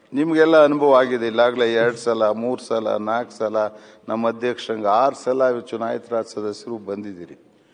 ನಿಮಗೆಲ್ಲ ಅನುಭವ ಆಗಿದೆ ಇಲ್ಲಾಗಲೇ ಎರಡು ಸಲ ಮೂರು ಸಲ ನಾಲ್ಕು ಸಲ ನಮ್ಮ ಅಧ್ಯಕ್ಷರಂಗೆ ಆರು ಸಲ ಚುನಾಯಿತರಾದ ಸದಸ್ಯರು ಬಂದಿದ್ದೀರಿ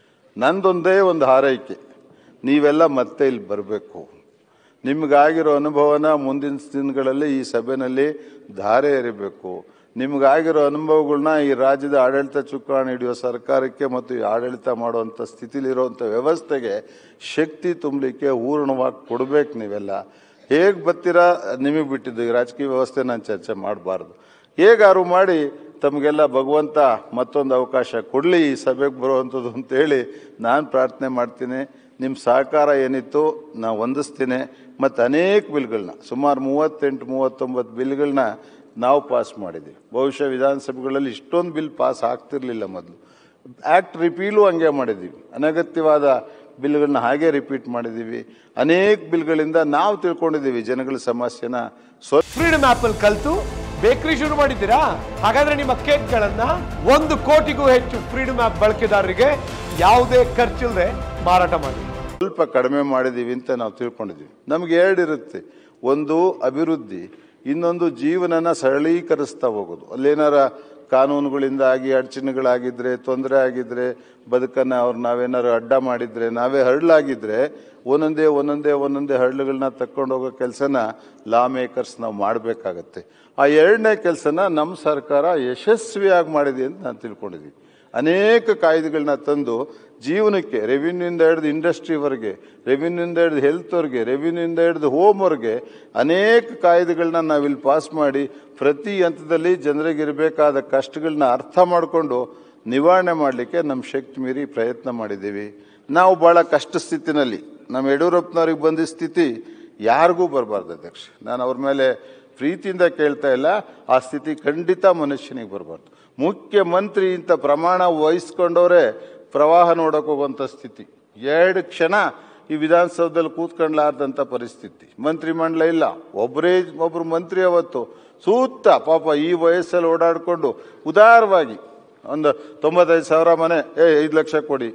ನಂದೊಂದೇ ಒಂದು ಹಾರೈಕೆ ನೀವೆಲ್ಲ ಮತ್ತೆ ಇಲ್ಲಿ ಬರಬೇಕು ನಿಮಗಾಗಿರೋ ಅನುಭವನ ಮುಂದಿನ ದಿನಗಳಲ್ಲಿ ಈ ಸಭೆಯಲ್ಲಿ ಧಾರೆ ಎರಿಬೇಕು ನಿಮಗಾಗಿರೋ ಅನುಭವಗಳನ್ನ ಈ ರಾಜ್ಯದ ಆಡಳಿತ ಚುಕ್ಕಾಣಿ ಹಿಡಿಯೋ ಸರ್ಕಾರಕ್ಕೆ ಮತ್ತು ಈ ಆಡಳಿತ ಮಾಡುವಂಥ ಸ್ಥಿತಿಲಿರುವಂಥ ವ್ಯವಸ್ಥೆಗೆ ಶಕ್ತಿ ತುಂಬಲಿಕ್ಕೆ ಹೂರಣವಾಗಿ ಕೊಡಬೇಕು ನೀವೆಲ್ಲ ಹೇಗೆ ಬರ್ತೀರಾ ನಿಮಗೆ ಬಿಟ್ಟಿದ್ದು ಈ ರಾಜಕೀಯ ವ್ಯವಸ್ಥೆ ನಾನು ಚರ್ಚೆ ಮಾಡಬಾರ್ದು ಹೇಗಾರು ಮಾಡಿ ತಮಗೆಲ್ಲ ಭಗವಂತ ಮತ್ತೊಂದು ಅವಕಾಶ ಕೊಡಲಿ ಈ ಸಭೆಗೆ ಬರುವಂಥದ್ದು ಅಂತೇಳಿ ನಾನು ಪ್ರಾರ್ಥನೆ ಮಾಡ್ತೀನಿ ನಿಮ್ಮ ಸಹಕಾರ ಏನಿತ್ತು ನಾನು ಹೊಂದಿಸ್ತೀನಿ ಮತ್ತು ಅನೇಕ ಬಿಲ್ಗಳನ್ನ ಸುಮಾರು ಮೂವತ್ತೆಂಟು ಮೂವತ್ತೊಂಬತ್ತು ಬಿಲ್ಗಳನ್ನ ನಾವು ಪಾಸ್ ಮಾಡಿದ್ದೀವಿ ಬಹುಶಃ ವಿಧಾನಸಭೆಗಳಲ್ಲಿ ಇಷ್ಟೊಂದು ಬಿಲ್ ಪಾಸ್ ಆಗ್ತಿರ್ಲಿಲ್ಲ ಮೊದಲು ಆ್ಯಕ್ಟ್ ರಿಪೀಲು ಹಂಗೆ ಮಾಡಿದ್ದೀವಿ ಅನಗತ್ಯವಾದ ಬಿಲ್ಗಳನ್ನ ಹಾಗೆ ರಿಪೀಟ್ ಮಾಡಿದ್ದೀವಿ ಅನೇಕ ಬಿಲ್ಗಳಿಂದ ನಾವು ತಿಳ್ಕೊಂಡಿದ್ದೀವಿ ಜನಗಳ ಸಮಸ್ಯೆನ ಸ್ವ ಫ್ರೀಡಮ್ ಆಪ್ ಅಲ್ಲಿ ಕಲ್ತು ಬೇಕರಿ ಶುರು ಮಾಡಿದ್ದೀರಾ ಹಾಗಾದ್ರೆ ನಿಮ್ಮ ಕೇಕ್ಗಳನ್ನ ಒಂದು ಕೋಟಿಗೂ ಹೆಚ್ಚು ಫ್ರೀಡಮ್ ಆಪ್ ಬಳಕೆದಾರರಿಗೆ ಯಾವುದೇ ಖರ್ಚಿಲ್ಲದೆ ಮಾರಾಟ ಮಾಡಿ ಸ್ವಲ್ಪ ಕಡಿಮೆ ಮಾಡಿದ್ದೀವಿ ಅಂತ ನಾವು ತಿಳ್ಕೊಂಡಿದ್ದೀವಿ ನಮ್ಗೆ ಎರಡು ಇರುತ್ತೆ ಒಂದು ಅಭಿವೃದ್ಧಿ ಇನ್ನೊಂದು ಜೀವನನ ಸರಳೀಕರಿಸ್ತಾ ಹೋಗೋದು ಅಲ್ಲೇನಾರ ಕಾನೂನುಗಳಿಂದಾಗಿ ಅಡಚಣೆಗಳಾಗಿದ್ರೆ ತೊಂದರೆ ಆಗಿದ್ರೆ ಬದುಕನ್ನು ಅವ್ರು ನಾವೇನಾರು ಅಡ್ಡ ಮಾಡಿದ್ರೆ ನಾವೇ ಹರಳಾಗಿದ್ರೆ ಒಂದೊಂದೇ ಒಂದೊಂದೇ ಒಂದೊಂದೇ ಹರಳುಗಳನ್ನ ತಕ್ಕೊಂಡು ಹೋಗೋ ಕೆಲಸನ ಲಾ ಮೇಕರ್ಸ್ ನಾವು ಮಾಡಬೇಕಾಗತ್ತೆ ಆ ಎರಡನೇ ಕೆಲಸನ ನಮ್ಮ ಸರ್ಕಾರ ಯಶಸ್ವಿಯಾಗಿ ಮಾಡಿದೆ ಅಂತ ನಾನು ತಿಳ್ಕೊಂಡಿದ್ದೀನಿ ಅನೇಕ ಕಾಯ್ದೆಗಳನ್ನ ತಂದು ಜೀವನಕ್ಕೆ ರೆವಿನ್ಯೂಯಿಂದ ಹಿಡಿದು ಇಂಡಸ್ಟ್ರಿವರೆಗೆ ರೆವಿನ್ಯೂಯಿಂದ ಹಿಡಿದು ಹೆಲ್ತ್ವರೆಗೆ ರೆವಿನ್ಯೂಯಿಂದ ಹಿಡಿದು ಹೋಮ್ವರೆಗೆ ಅನೇಕ ಕಾಯ್ದೆಗಳನ್ನ ನಾವಿಲ್ಲಿ ಪಾಸ್ ಮಾಡಿ ಪ್ರತಿ ಹಂತದಲ್ಲಿ ಜನರಿಗೆ ಇರಬೇಕಾದ ಕಷ್ಟಗಳನ್ನ ಅರ್ಥ ಮಾಡಿಕೊಂಡು ನಿವಾರಣೆ ಮಾಡಲಿಕ್ಕೆ ನಮ್ಮ ಶಕ್ತಿ ಮೀರಿ ಪ್ರಯತ್ನ ಮಾಡಿದ್ದೀವಿ ನಾವು ಭಾಳ ಕಷ್ಟ ಸ್ಥಿತಿನಲ್ಲಿ ನಮ್ಮ ಯಡಿಯೂರಪ್ಪನವ್ರಿಗೆ ಬಂದ ಸ್ಥಿತಿ ಯಾರಿಗೂ ಬರಬಾರ್ದು ಅಧ್ಯಕ್ಷ ನಾನು ಅವ್ರ ಮೇಲೆ ಪ್ರೀತಿಯಿಂದ ಕೇಳ್ತಾ ಇಲ್ಲ ಆ ಸ್ಥಿತಿ ಖಂಡಿತ ಮನುಷ್ಯನಿಗೆ ಬರಬಾರ್ದು ಮುಖ್ಯಮಂತ್ರಿ ಇಂಥ ಪ್ರಮಾಣ ವಹಿಸ್ಕೊಂಡವರೇ ಪ್ರವಾಹ ನೋಡಕ್ಕೆ ಹೋಗುವಂಥ ಸ್ಥಿತಿ ಎರಡು ಕ್ಷಣ ಈ ವಿಧಾನಸೌಧದಲ್ಲಿ ಕೂತ್ಕೊಂಡ್ಲಾರ್ದಂಥ ಪರಿಸ್ಥಿತಿ ಮಂತ್ರಿಮಂಡಲ ಇಲ್ಲ ಒಬ್ಬರೇ ಒಬ್ಬರು ಮಂತ್ರಿ ಅವತ್ತು ಸೂತ್ತ ಪಾಪ ಈ ವಯಸ್ಸಲ್ಲಿ ಓಡಾಡಿಕೊಂಡು ಉದಾರವಾಗಿ ಒಂದು ತೊಂಬತ್ತೈದು ಸಾವಿರ ಮನೆ ಏ ಐದು ಲಕ್ಷ ಕೊಡಿ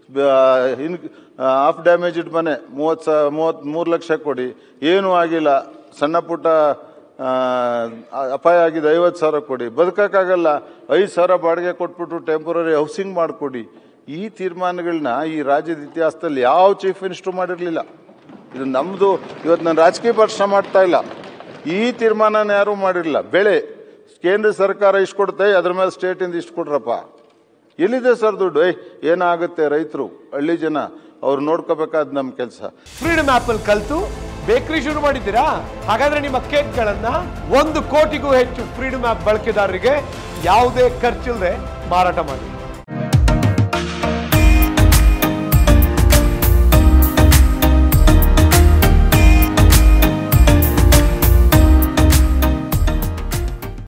ಬ- ಇನ್ ಹಾಫ್ ಡ್ಯಾಮೇಜ್ಡ್ ಮನೆ ಮೂವತ್ತು ಸಾ ಮೂವತ್ತು ಮೂರು ಲಕ್ಷ ಕೊಡಿ ಏನೂ ಆಗಿಲ್ಲ ಸಣ್ಣ ಪುಟ್ಟ ಆ, ಅಪಾಯ ಆಗಿದೆ ಐವತ್ತು ಸಾವಿರ ಕೊಡಿ ಬದುಕಕ್ಕಾಗಲ್ಲ ಐದು ಸಾವಿರ ಬಾಡಿಗೆ ಕೊಟ್ಬಿಟ್ಟು ಟೆಂಪರರಿ ಹೌಸಿಂಗ್ ಮಾಡಿಕೊಡಿ ಈ ತೀರ್ಮಾನಗಳನ್ನ ಈ ರಾಜ್ಯದ ಇತಿಹಾಸದಲ್ಲಿ ಯಾವ ಚೀಫ್ ಮಿನಿಸ್ಟರ್ ಮಾಡಿರಲಿಲ್ಲ ಇದು ನಮ್ಮದು ಇವತ್ತು ನಾನು ರಾಜಕೀಯ ಭಾಷಣ ಮಾಡ್ತಾ ಇಲ್ಲ ಈ ತೀರ್ಮಾನನ ಯಾರೂ ಮಾಡಿರಲಿಲ್ಲ ಬೆಳೆ ಕೇಂದ್ರ ಸರ್ಕಾರ ಇಷ್ಟು ಕೊಡುತ್ತೆ ಅದ್ರ ಮೇಲೆ ಸ್ಟೇಟಿಂದ ಇಷ್ಟು ಕೊಡ್ರಪ್ಪ ಎಲ್ಲಿದೆ ಸರ್ ದುಡ್ಡು ಏಯ್ ಏನಾಗುತ್ತೆ ರೈತರು ಹಳ್ಳಿ ಜನ ಅವ್ರು ನೋಡ್ಕೋಬೇಕಾದ್ ನಮ್ಮ ಕೆಲಸ ಫ್ರೀಡಮ್ ಆಪ್ ಅಲ್ಲಿ ಕಲ್ತು ಬೇಕರಿ ಶುರು ಮಾಡಿದ್ದೀರಾ ಹಾಗಾದ್ರೆ ನಿಮ್ಮ ಕೇಕ್ಗಳನ್ನ ಒಂದು ಕೋಟಿಗೂ ಹೆಚ್ಚು ಫ್ರೀಡಮ್ ಆಪ್ ಬಳಕೆದಾರರಿಗೆ ಯಾವುದೇ ಖರ್ಚಿಲ್ಲದೆ ಮಾರಾಟ ಮಾಡಿ